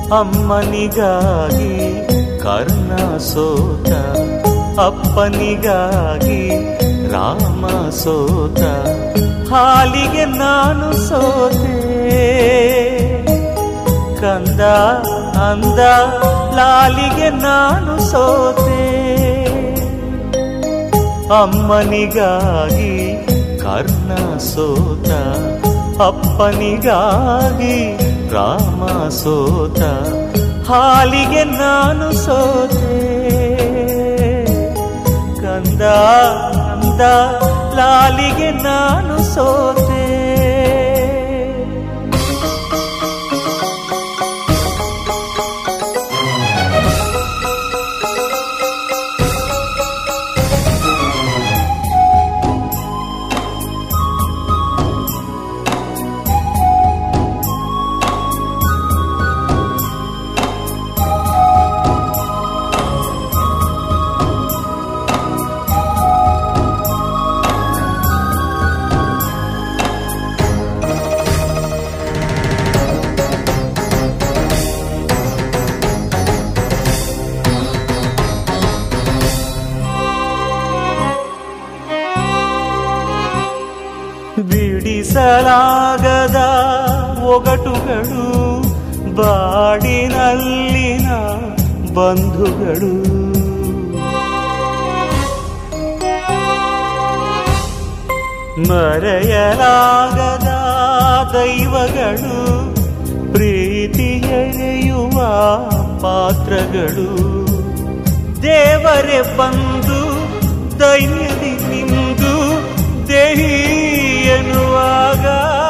ಅಮ್ಮನಿಗಾಗಿ ಕರ್ಣ ಸೋತ ಅಪ್ಪನಿಗಾಗಿ ರಾಮ ಸೋತ ಹಾಲಿಗೆ ನಾನು ಸೋತೆ ಕಂದ ಅಂದ ಲಾಲಿಗೆ ನಾನು ಸೋತೆ ಅಮ್ಮನಿಗಾಗಿ ಕರ್ಣ ಸೋತ ಅಪ್ಪನಿಗಾಗಿ ರಾಮ ಸೋತ ಹಾಲಿಗೆ ನಾನು ಸೋತೆ ಕಂದ ಅಂದ ಲಾಲಿಗೆ ನಾನು ಸೋತೆ ಬಿಡಿಸಲಾಗದ ಒಗಟುಗಳು ಬಾಡಿನಲ್ಲಿನ ಬಂಧುಗಳು ಮರೆಯಲಾಗದ ದೈವಗಳು ಪ್ರೀತಿಯರೆಯುವ ಪಾತ್ರಗಳು ದೇವರೇ ಬಂದು ದೈನ್ಯದಿ ನಿಂದು ದೇಹಿ ಎನ್ನುವಾಗ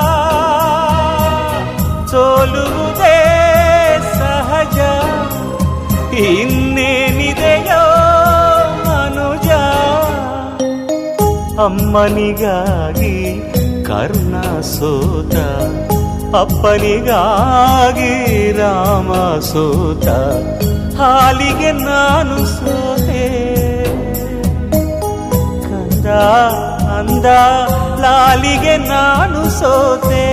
ಸೋಲುವುದೇ ಸಹಜ ಇನ್ನೇನಿದೆಯೋ ಮನುಜ ಅಮ್ಮನಿಗಾಗಿ ಕರ್ಣ ಸೋತ ಅಪ್ಪನಿಗಾಗಿ ರಾಮ ಸೋತ ಹಾಲಿಗೆ ನಾನು ಸೋತೆ ಕಂದ ಅಂದ ಲಾಲಿಗೆ ನಾನು ಸೋತೆ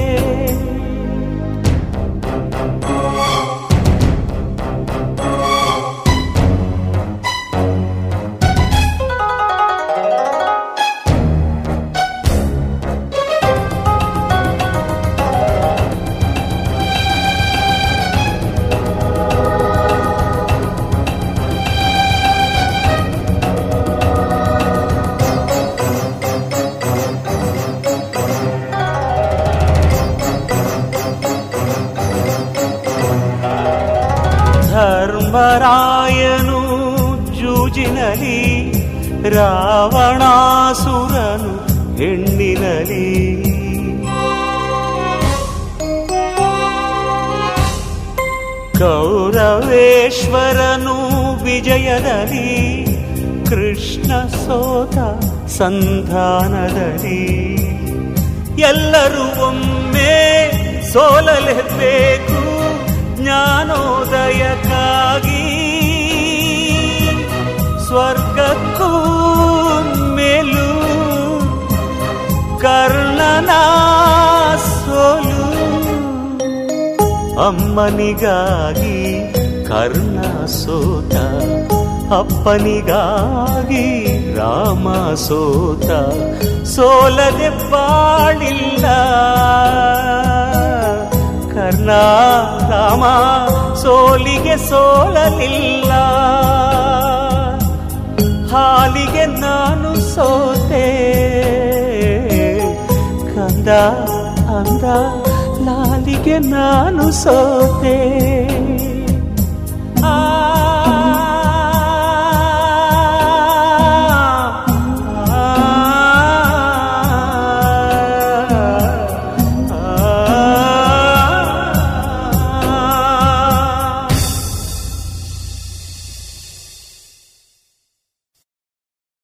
ಧರ್ಮರಾಯನು ಜೂಜಿನಲಿ ರಾವಣಾಸುರನು ಹೆಣ್ಣಿನಲಿ ಕೌರವೇಶ್ವರನು ವಿಜಯದಲ್ಲಿ ಕೃಷ್ಣ ಸೋತ ಸಂಧಾನದಲ್ಲಿ ಎಲ್ಲರೂ ಒಮ್ಮೆ ಸೋಲಲೇಬೇಕು ಜ್ಞಾನೋದಯಕ್ಕಾಗಿ ಸ್ವರ್ಗಕ್ಕೂ ಮೇಲೂ ಕರ್ಣನ ಸೋಲು ಅಮ್ಮನಿಗಾಗಿ ಕರ್ಣ ಸೋತ ಅಪ್ಪನಿಗಾಗಿ ರಾಮ ಸೋತ ಸೋಲದೆ ಬಾಳಿಲ್ಲ ಕರ್ಣ ರಾಮ ಸೋಲಿಗೆ ಸೋಲಲಿಲ್ಲ ಹಾಲಿಗೆ ನಾನು ಸೋತೆ ಕಂದ ಅಂದ ಲಾಲಿಗೆ ನಾನು ಸೋತೆ